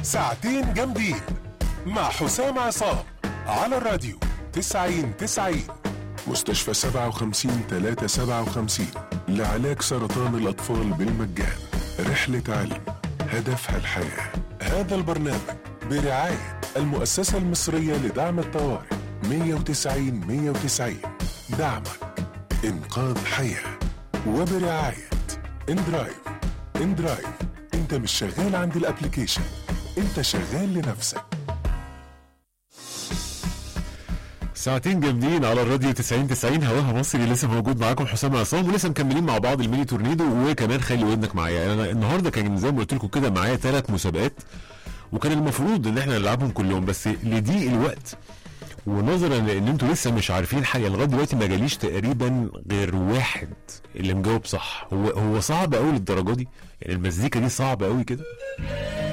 ساعتين جامدين مع حسام عصام على الراديو 90 90 مستشفى 57 357 لعلاج سرطان الأطفال بالمجان رحلة علم هدفها الحياة هذا البرنامج برعاية المؤسسة المصرية لدعم الطوارئ 190 190 دعمك إنقاذ حياة وبرعاية اندرايف اندرايف انت مش شغال عند الابليكيشن انت شغال لنفسك ساعتين جامدين على الراديو 90 90 هواها مصري لسه موجود معاكم حسام عصام ولسه مكملين مع بعض الميني تورنيدو وكمان خلي ودنك معايا انا النهارده كان زي ما قلت لكم كده معايا ثلاث مسابقات وكان المفروض ان احنا نلعبهم كلهم بس لضيق الوقت ونظرا لان انتوا لسه مش عارفين حاجه لغايه دلوقتي ما جاليش تقريبا غير واحد اللي مجاوب صح هو هو صعب قوي للدرجه دي يعني المزيكا دي صعبه قوي كده